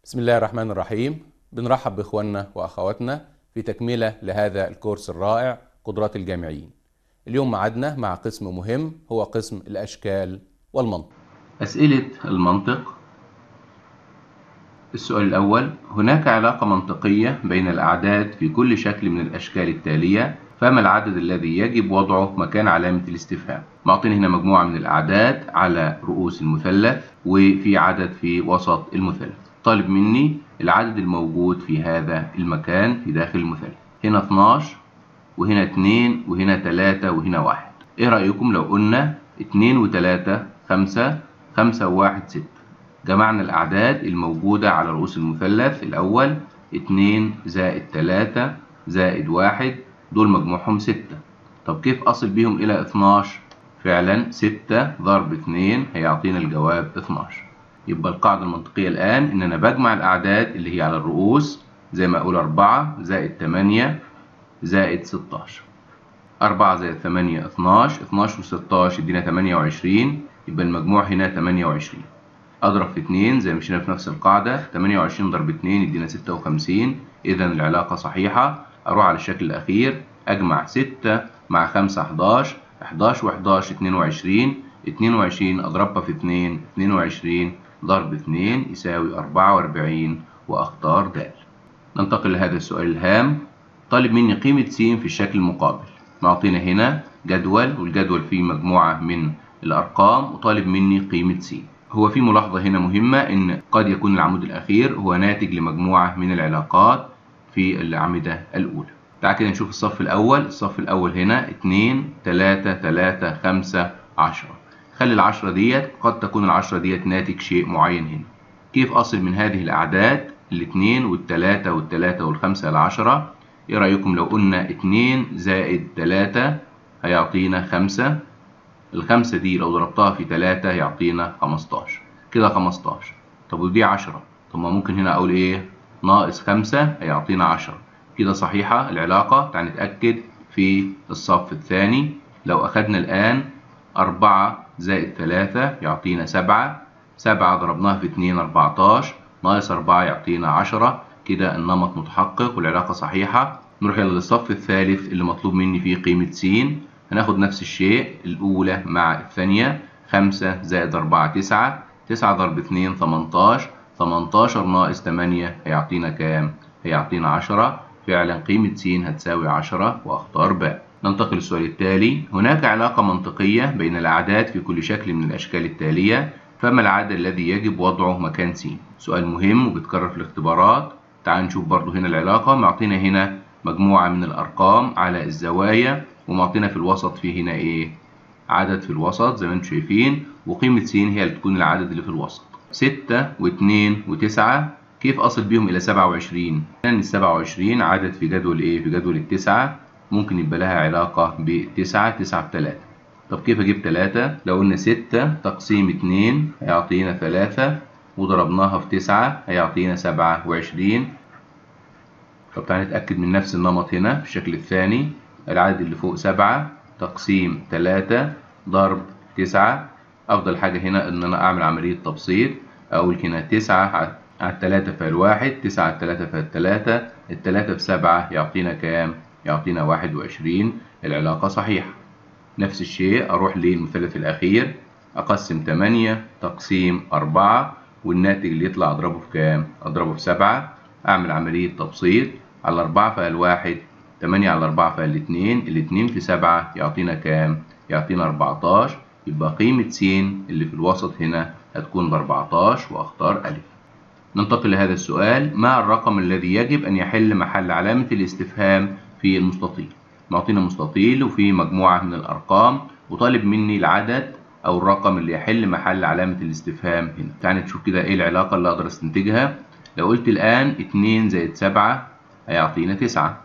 بسم الله الرحمن الرحيم بنرحب بإخواننا وأخواتنا في تكملة لهذا الكورس الرائع قدرات الجامعيين اليوم معدنا مع قسم مهم هو قسم الأشكال والمنطق أسئلة المنطق السؤال الأول هناك علاقة منطقية بين الأعداد في كل شكل من الأشكال التالية فما العدد الذي يجب وضعه مكان علامة الاستفهام معطينا هنا مجموعة من الأعداد على رؤوس المثلث وفي عدد في وسط المثلث طالب مني العدد الموجود في هذا المكان في داخل المثلث هنا 12 وهنا 2 وهنا 3 وهنا 1 ايه رأيكم لو قلنا 2 و3 5 5 و1 6 جمعنا الأعداد الموجودة على رؤوس المثلث الأول 2 زائد 3 زائد 1 دول مجموعهم 6 طب كيف أصل بيهم إلى 12 فعلا 6 ضرب 2 هيعطينا الجواب 12 يبقى القاعدة المنطقية الآن إن أنا بجمع الأعداد اللي هي على الرؤوس زي ما أقول 4 زائد 8 زائد 16 4 زائد 8 12 12 و 16 يدينا 28 يبقى المجموع هنا 28 أضرب في 2 زي ما مشينا في نفس القاعدة 28 ضرب 2 يدينا 56 إذا العلاقة صحيحة أروح على الشكل الأخير أجمع 6 مع 5 11 11 و 11 22 22 أضربها في 2 22 ضرب 2 يساوي 44 وأختار د ننتقل لهذا السؤال الهام طالب مني قيمة س في الشكل المقابل معطينا هنا جدول والجدول فيه مجموعة من الأرقام وطالب مني قيمة س هو في ملاحظة هنا مهمة إن قد يكون العمود الأخير هو ناتج لمجموعة من العلاقات في الأعمدة الأولى تعال كده نشوف الصف الأول الصف الأول هنا 2 3 3 5 10 خلي العشرة ديت قد تكون العشرة ديت ناتج شيء معين هنا كيف أصل من هذه الأعداد الاثنين والتلاتة والتلاتة والخمسة العشرة إيه رأيكم لو قلنا اتنين زائد تلاتة هيعطينا خمسة الخمسة دي لو ضربتها في تلاتة هيعطينا خمستاشر كده خمستاشر طب ودي عشرة طب ما ممكن هنا أقول إيه ناقص خمسة هيعطينا عشرة كده صحيحة العلاقة تعال نتأكد في الصف الثاني لو أخدنا الآن أربعة زائد تلاتة يعطينا سبعة سبعة ضربناها في اتنين أربعتاشر ناقص أربعة يعطينا عشرة كده النمط متحقق والعلاقة صحيحة نروح إلى الصف الثالث اللي مطلوب مني فيه قيمة س هناخد نفس الشيء الأولى مع الثانية خمسة زائد أربعة تسعة تسعة ضرب اتنين تمنتاشر تمنتاشر ناقص تمانية هيعطينا كام؟ هيعطينا عشرة فعلا قيمة س هتساوي عشرة وأختار باء ننتقل للسؤال التالي هناك علاقة منطقية بين الأعداد في كل شكل من الأشكال التالية فما العدد الذي يجب وضعه مكان س سؤال مهم وبيتكرر في الاختبارات تعال نشوف برضو هنا العلاقة معطينا هنا مجموعة من الأرقام على الزوايا ومعطينا في الوسط في هنا إيه عدد في الوسط زي ما انتم شايفين وقيمة س هي اللي تكون العدد اللي في الوسط ستة واثنين وتسعة كيف أصل بيهم إلى سبعة وعشرين لأن السبعة وعشرين عدد في جدول إيه في جدول التسعة ممكن يبقى لها علاقة بتسعة تسعة بتلاتة طب كيف أجيب تلاتة لو قلنا ستة تقسيم اتنين هيعطينا ثلاثة وضربناها في تسعة هيعطينا سبعة وعشرين طب تعالى نتأكد من نفس النمط هنا في الشكل الثاني العدد اللي فوق سبعة تقسيم تلاتة ضرب تسعة أفضل حاجة هنا إن أنا أعمل عملية تبسيط أقول هنا تسعة على التلاتة في الواحد تسعة على التلاتة في التلاتة التلاتة في سبعة يعطينا كام؟ يعطينا واحد وعشرين العلاقة صحيحة نفس الشيء أروح للمثلث الأخير أقسم تمانية تقسيم أربعة والناتج اللي يطلع أضربه في كام؟ أضربه في سبعة أعمل عملية تبسيط على أربعة في الواحد تمانية على أربعة في الاتنين الاتنين في سبعة يعطينا كام؟ يعطينا أربعتاشر يبقى قيمة س اللي في الوسط هنا هتكون بأربعتاشر وأختار ألف ننتقل لهذا السؤال ما الرقم الذي يجب أن يحل محل علامة الاستفهام في المستطيل معطينا مستطيل وفي مجموعة من الأرقام وطالب مني العدد أو الرقم اللي يحل محل علامة الاستفهام هنا تعالى نشوف كده إيه العلاقة اللي أقدر استنتجها لو قلت الآن اتنين زائد سبعة هيعطينا تسعة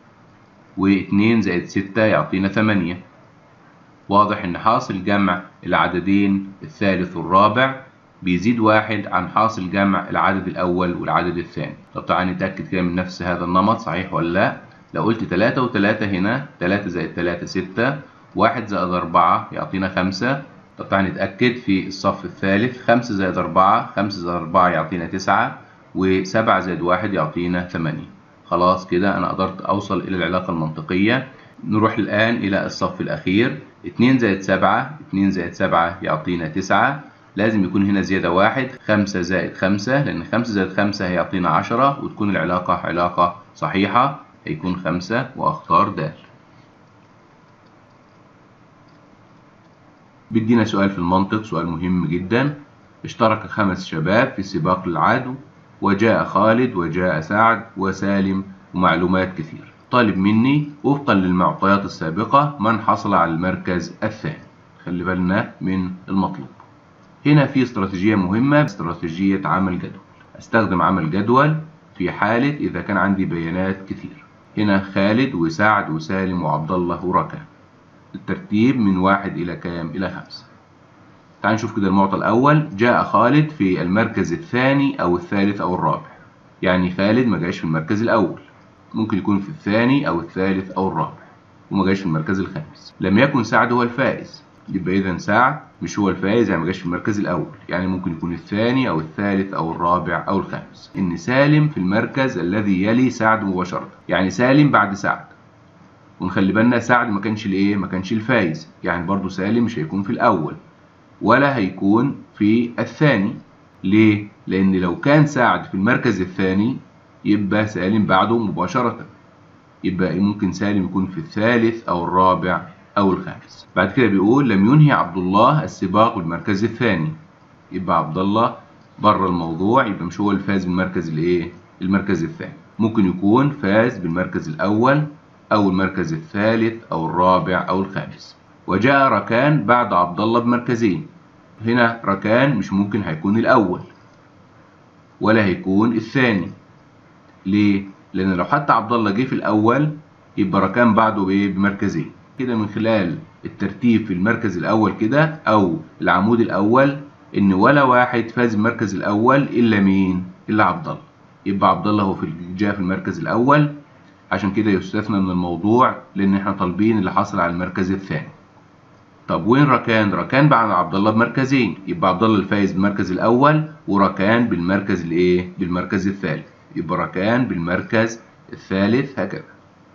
واتنين زائد ستة يعطينا ثمانية واضح إن حاصل جمع العددين الثالث والرابع بيزيد واحد عن حاصل جمع العدد الأول والعدد الثاني طب تعالى نتأكد كده من نفس هذا النمط صحيح ولا لأ لو قلت تلاتة وتلاتة هنا تلاتة زائد تلاتة ستة واحد زائد أربعة يعطينا خمسة طب تعالى نتأكد في الصف الثالث خمسة زائد أربعة خمسة زائد أربعة يعطينا تسعة وسبعة زائد واحد يعطينا ثمانية خلاص كده أنا قدرت أوصل إلى العلاقة المنطقية نروح الآن إلى الصف الأخير اتنين زائد سبعة اتنين زائد سبعة يعطينا تسعة لازم يكون هنا زيادة واحد خمسة زائد خمسة لأن خمسة زائد خمسة هيعطينا عشرة وتكون العلاقة علاقة صحيحة هيكون خمسة وأختار د بيدينا سؤال في المنطق سؤال مهم جدا اشترك خمس شباب في سباق العدو وجاء خالد وجاء سعد وسالم ومعلومات كثير طالب مني وفقا للمعطيات السابقة من حصل على المركز الثاني خلي بالنا من المطلوب هنا في استراتيجية مهمة استراتيجية عمل جدول استخدم عمل جدول في حالة إذا كان عندي بيانات كثير هنا خالد وسعد وسالم وعبد الله وركان الترتيب من واحد إلى كام إلى خمسة تعال نشوف كده المعطى الأول جاء خالد في المركز الثاني أو الثالث أو الرابع يعني خالد ما جاش في المركز الأول ممكن يكون في الثاني أو الثالث أو الرابع وما جاش في المركز الخامس لم يكن سعد هو الفائز يبقى إذا سعد مش هو الفائز يعني ما جاش في المركز الأول يعني ممكن يكون الثاني أو الثالث أو الرابع أو الخامس إن سالم في المركز الذي يلي سعد مباشرة يعني سالم بعد سعد ونخلي بالنا سعد ما كانش الايه ما كانش الفايز يعني برضو سالم مش هيكون في الاول ولا هيكون في الثاني ليه لان لو كان سعد في المركز الثاني يبقى سالم بعده مباشرة يبقى ممكن سالم يكون في الثالث او الرابع او الخامس بعد كده بيقول لم ينهي عبد الله السباق بالمركز الثاني يبقى عبد الله بره الموضوع يبقى مش هو الفاز بالمركز الايه المركز الثاني ممكن يكون فاز بالمركز الاول أو المركز الثالث أو الرابع أو الخامس وجاء ركان بعد عبد الله بمركزين هنا ركان مش ممكن هيكون الأول ولا هيكون الثاني ليه؟ لأن لو حتى عبد الله جه في الأول يبقى ركان بعده بإيه؟ بمركزين كده من خلال الترتيب في المركز الأول كده أو العمود الأول إن ولا واحد فاز بالمركز الأول إلا مين؟ إلا عبد الله يبقى عبد الله هو في جاء في المركز الأول عشان كده يستثنى من الموضوع لان احنا طالبين اللي حصل على المركز الثاني طب وين ركان ركان بعد عبد الله بمركزين يبقى عبد الله الفايز بالمركز الاول وركان بالمركز الايه بالمركز الثالث يبقى ركان بالمركز الثالث هكذا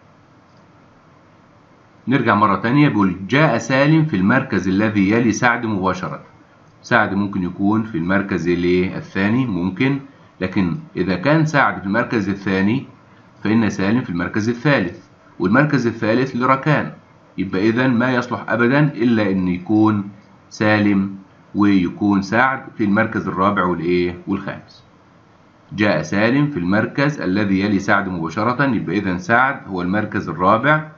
نرجع مرة تانية بيقول جاء سالم في المركز الذي يلي سعد مباشرة سعد ممكن يكون في المركز الثاني ممكن لكن إذا كان سعد في المركز الثاني فإن سالم في المركز الثالث والمركز الثالث لركان يبقى إذا ما يصلح أبدا إلا أن يكون سالم ويكون سعد في المركز الرابع والإيه والخامس جاء سالم في المركز الذي يلي سعد مباشرة يبقى إذا سعد هو المركز الرابع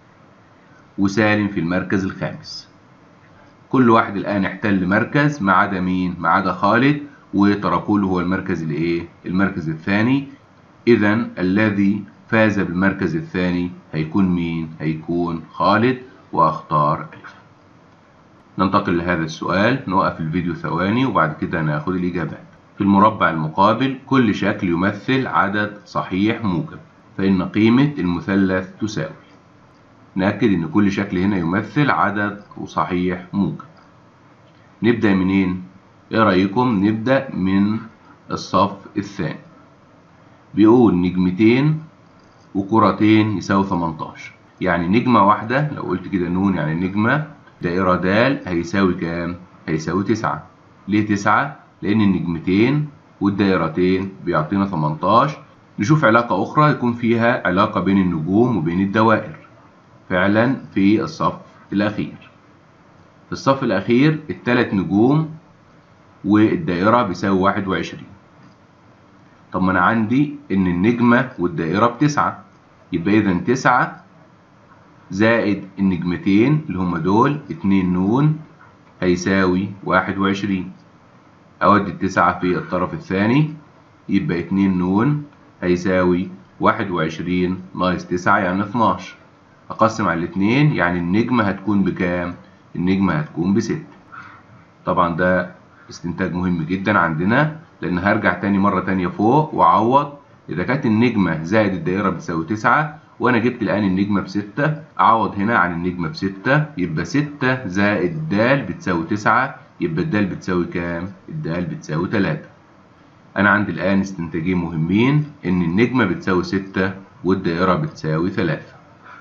وسالم في المركز الخامس كل واحد الآن احتل مركز ما عدا مين ما عدا خالد وتركوله هو المركز الايه المركز الثاني إذا الذي فاز بالمركز الثاني هيكون مين؟ هيكون خالد وأختار ألف. ننتقل لهذا السؤال نوقف الفيديو ثواني وبعد كده ناخد الإجابات. في المربع المقابل كل شكل يمثل عدد صحيح موجب فإن قيمة المثلث تساوي. نأكد إن كل شكل هنا يمثل عدد وصحيح موجب. نبدأ منين؟ إيه رأيكم نبدأ من الصف الثاني. بيقول نجمتين وكرتين يساوي 18 يعني نجمة واحدة لو قلت كده نون يعني نجمة دائرة د هيساوي كام؟ هيساوي 9 ليه 9؟ لأن النجمتين والدائرتين بيعطينا 18 نشوف علاقة أخرى يكون فيها علاقة بين النجوم وبين الدوائر فعلا في الصف الأخير في الصف الأخير التلات نجوم والدائرة بيساوي 21 طب ما انا عندي ان النجمة والدائرة بتسعة يبقى اذا تسعة زائد النجمتين اللي هما دول اتنين نون هيساوي واحد وعشرين اودي التسعة في الطرف الثاني يبقى اتنين نون هيساوي واحد وعشرين ناقص تسعة يعني اتناشر اقسم على الاتنين يعني النجمة هتكون بكام النجمة هتكون بستة طبعا ده استنتاج مهم جدا عندنا لان هرجع تاني مرة تانية فوق واعوض اذا كانت النجمة زائد الدائرة بتساوي تسعة وانا جبت الان النجمة بستة اعوض هنا عن النجمة بستة يبقى ستة زائد د بتساوي تسعة يبقى الدال بتساوي كام الدال بتساوي تلاتة أنا عندي الآن استنتاجين مهمين إن النجمة بتساوي ستة والدائرة بتساوي ثلاثة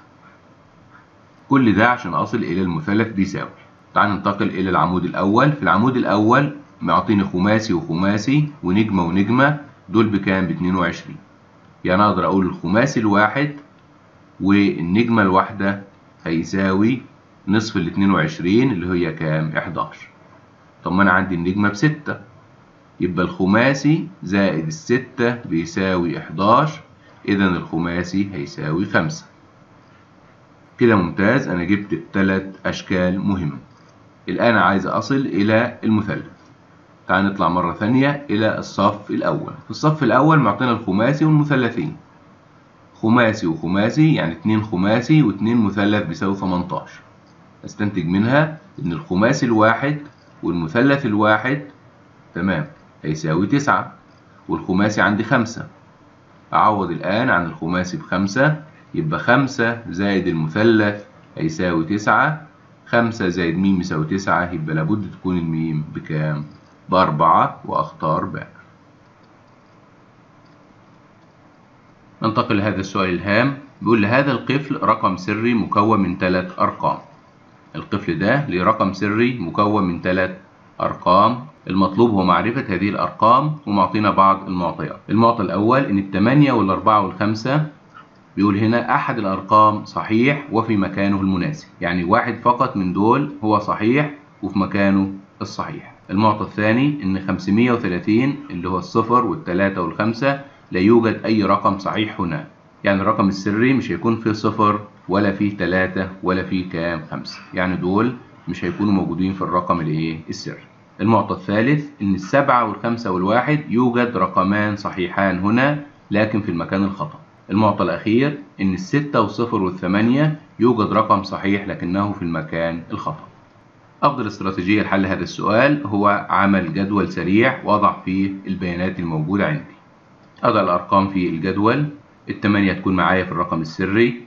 كل ده عشان أصل إلى المثلث بيساوي تعال ننتقل إلى العمود الأول في العمود الأول معطيني خماسي وخماسي ونجمة ونجمة دول بكام؟ ب 22 يعني أقدر أقول الخماسي الواحد والنجمة الواحدة هيساوي نصف ال 22 اللي هي كام؟ 11 طب ما أنا عندي النجمة بستة يبقى الخماسي زائد الستة بيساوي 11 إذا الخماسي هيساوي خمسة كده ممتاز أنا جبت تلات أشكال مهمة الآن عايز أصل إلى المثلث تعال نطلع مرة ثانية إلى الصف الأول في الصف الأول معطينا الخماسي والمثلثين خماسي وخماسي يعني اتنين خماسي واتنين مثلث بيساوي 18 استنتج منها إن الخماسي الواحد والمثلث الواحد تمام هيساوي تسعة والخماسي عندي خمسة أعوض الآن عن الخماسي بخمسة يبقى خمسة زائد المثلث هيساوي تسعة خمسة زائد ميم يساوي تسعة يبقى لابد تكون الميم بكام؟ بأربعة وأختار باء ننتقل لهذا السؤال الهام بيقول لهذا القفل رقم سري مكون من ثلاث أرقام القفل ده ليه رقم سري مكون من ثلاث أرقام المطلوب هو معرفة هذه الأرقام ومعطينا بعض المعطيات المعطى الأول إن الثمانية والأربعة والخمسة بيقول هنا أحد الأرقام صحيح وفي مكانه المناسب يعني واحد فقط من دول هو صحيح وفي مكانه الصحيح المعطى الثاني إن 530 اللي هو الصفر والتلاتة والخمسة لا يوجد أي رقم صحيح هنا يعني الرقم السري مش هيكون فيه صفر ولا فيه تلاتة ولا فيه كام خمسة يعني دول مش هيكونوا موجودين في الرقم الايه السري المعطى الثالث إن السبعة والخمسة والواحد يوجد رقمان صحيحان هنا لكن في المكان الخطأ المعطى الأخير إن الستة والصفر والثمانية يوجد رقم صحيح لكنه في المكان الخطأ أفضل استراتيجية لحل هذا السؤال هو عمل جدول سريع وأضع فيه البيانات الموجودة عندي أضع الأرقام في الجدول التمانية تكون معايا في الرقم السري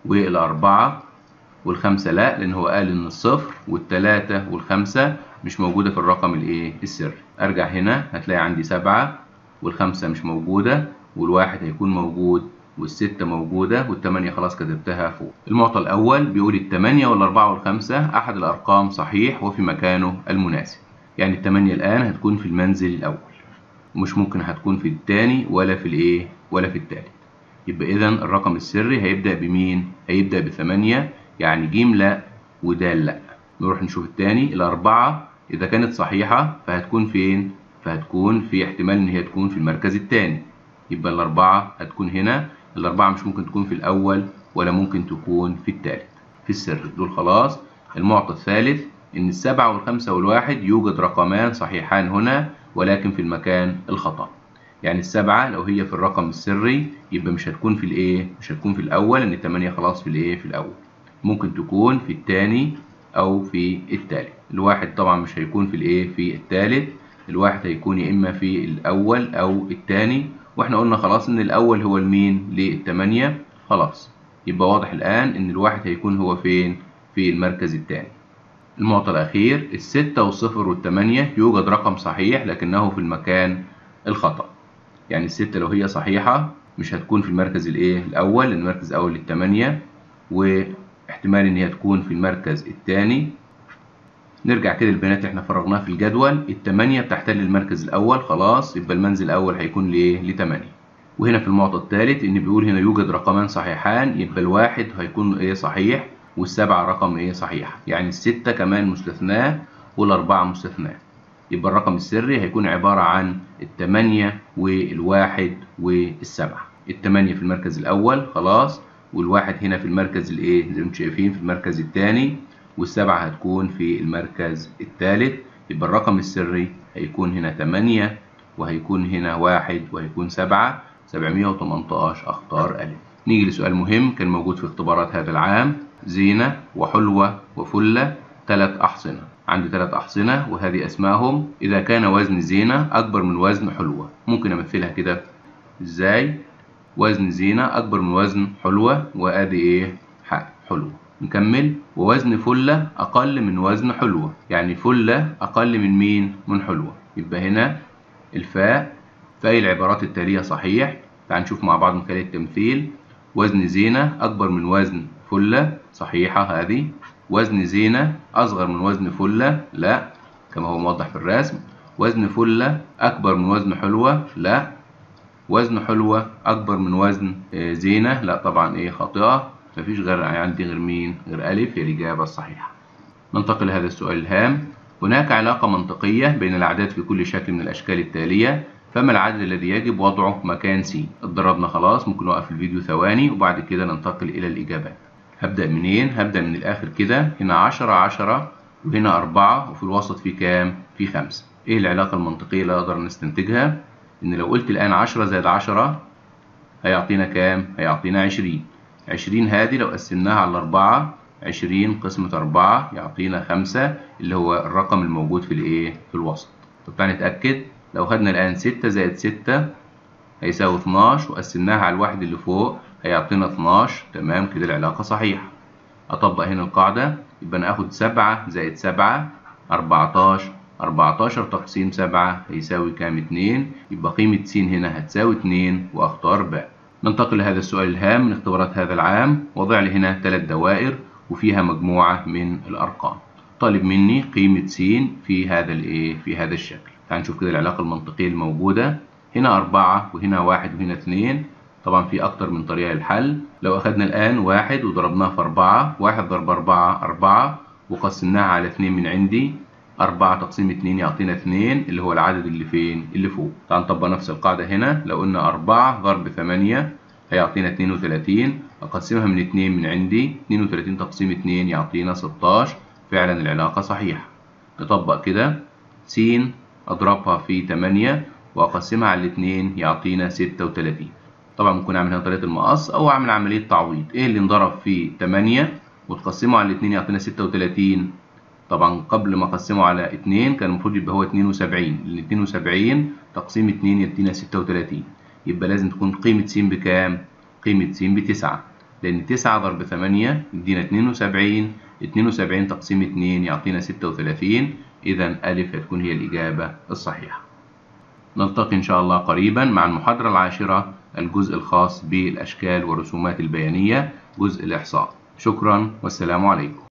والأربعة والخمسة لا لأن هو قال إن الصفر والتلاتة والخمسة مش موجودة في الرقم الإيه السري أرجع هنا هتلاقي عندي سبعة والخمسة مش موجودة والواحد هيكون موجود والستة موجودة والتمانية خلاص كتبتها فوق المعطى الأول بيقول التمانية والأربعة والخمسة أحد الأرقام صحيح وفي مكانه المناسب يعني التمانية الآن هتكون في المنزل الأول ومش ممكن هتكون في التاني ولا في الإيه ولا في التالت يبقى إذا الرقم السري هيبدأ بمين؟ هيبدأ بثمانية يعني جيم لا ودال لا نروح نشوف التاني الأربعة إذا كانت صحيحة فهتكون فين؟ فهتكون في احتمال إن هي تكون في المركز التاني يبقى الأربعة هتكون هنا الأربعة مش ممكن تكون في الأول ولا ممكن تكون في التالت في السر دول خلاص المعطى الثالث إن السبعة والخمسة والواحد يوجد رقمان صحيحان هنا ولكن في المكان الخطأ يعني السبعة لو هي في الرقم السري يبقى مش هتكون في الإيه مش هتكون في الأول إن التمانية خلاص في الإيه في الأول ممكن تكون في التاني أو في التالت الواحد طبعا مش هيكون في الإيه في التالت الواحد هيكون يا إما في الأول أو التاني واحنا قلنا خلاص ان الاول هو المين للتمانية خلاص يبقى واضح الان ان الواحد هيكون هو فين في المركز الثاني المعطى الاخير الستة والصفر والتمانية يوجد رقم صحيح لكنه في المكان الخطأ يعني الستة لو هي صحيحة مش هتكون في المركز الايه الاول لان المركز الاول للتمانية واحتمال ان هي تكون في المركز الثاني نرجع كده للبيانات اللي احنا فرغناها في الجدول التمانية بتحتل المركز الأول خلاص يبقى المنزل الأول هيكون لإيه؟ لتمانية وهنا في المعطى الثالث إن بيقول هنا يوجد رقمان صحيحان يبقى الواحد هيكون إيه صحيح والسبعة رقم إيه صحيح يعني الستة كمان مستثناة والأربعة مستثناة يبقى الرقم السري هيكون عبارة عن التمانية والواحد والسبعة التمانية في المركز الأول خلاص والواحد هنا في المركز الإيه زي ما انتم شايفين في المركز الثاني والسبعة هتكون في المركز الثالث يبقى الرقم السري هيكون هنا تمانية وهيكون هنا واحد وهيكون سبعة سبعمية وتمنتاش أختار ألف نيجي لسؤال مهم كان موجود في اختبارات هذا العام زينة وحلوة وفلة ثلاث أحصنة عندي ثلاث أحصنة وهذه أسمائهم إذا كان وزن زينة أكبر من وزن حلوة ممكن أمثلها كده إزاي وزن زينة أكبر من وزن حلوة وأدي إيه حلوة نكمل ووزن فلة أقل من وزن حلوة يعني فلة أقل من مين؟ من حلوة يبقى هنا الفاء فأي العبارات التالية صحيح تعال نشوف مع بعض من خلال التمثيل وزن زينة أكبر من وزن فلة صحيحة هذه وزن زينة أصغر من وزن فلة لا كما هو موضح في الرسم وزن فلة أكبر من وزن حلوة لا وزن حلوة أكبر من وزن زينة لا طبعا إيه خاطئة مفيش غير عندي غير مين غير ألف هي الإجابة الصحيحة ننتقل لهذا السؤال الهام هناك علاقة منطقية بين الأعداد في كل شكل من الأشكال التالية فما العدد الذي يجب وضعه مكان س اتدربنا خلاص ممكن نوقف الفيديو ثواني وبعد كده ننتقل إلى الإجابات هبدأ منين هبدأ من الآخر كده هنا عشرة عشرة وهنا أربعة وفي الوسط في كام في خمسة إيه العلاقة المنطقية اللي أقدر نستنتجها إن لو قلت الآن عشرة زائد عشرة هيعطينا كام هيعطينا عشرين عشرين هذه لو قسمناها على أربعة عشرين قسمة أربعة يعطينا خمسة اللي هو الرقم الموجود في الإيه في الوسط طب تعالى نتأكد لو خدنا الآن ستة زائد ستة هيساوي 12 وقسمناها على الواحد اللي فوق هيعطينا 12 تمام كده العلاقة صحيحة أطبق هنا القاعدة يبقى أنا آخد سبعة زائد سبعة أربعتاشر أربعتاشر تقسيم سبعة هيساوي كام اتنين يبقى قيمة س هنا هتساوي اتنين وأختار باء ننتقل لهذا السؤال الهام من اختبارات هذا العام وضع لي هنا ثلاث دوائر وفيها مجموعة من الأرقام طالب مني قيمة س في هذا الإيه في هذا الشكل تعال نشوف كده العلاقة المنطقية الموجودة هنا أربعة وهنا واحد وهنا اتنين طبعا في أكتر من طريقة للحل لو أخدنا الآن واحد وضربناه في أربعة واحد ضرب أربعة أربعة وقسمناها على اتنين من عندي أربعة تقسيم اتنين يعطينا اتنين اللي هو العدد اللي فين اللي فوق تعال نطبق نفس القاعدة هنا لو قلنا أربعة ضرب ثمانية هيعطينا اتنين وتلاتين أقسمها من اتنين من عندي اتنين وتلاتين تقسيم اتنين يعطينا ستاشر فعلا العلاقة صحيحة نطبق كده س أضربها في 8 وأقسمها على الاتنين يعطينا 36 طبعا ممكن أعمل هنا طريقة المقص أو أعمل عملية تعويض إيه اللي انضرب في 8 وتقسمه على الاتنين يعطينا 36 طبعا قبل ما أقسمه على 2 كان المفروض يبقى هو 72 لأن 72 تقسيم 2 يدينا 36 يبقى لازم تكون قيمة س بكام؟ قيمة س بتسعة لأن 9 ضرب 8 يدينا 72 72 تقسيم 2 يعطينا 36 إذا ألف هتكون هي الإجابة الصحيحة. نلتقي إن شاء الله قريبا مع المحاضرة العاشرة الجزء الخاص بالأشكال والرسومات البيانية جزء الإحصاء. شكرا والسلام عليكم.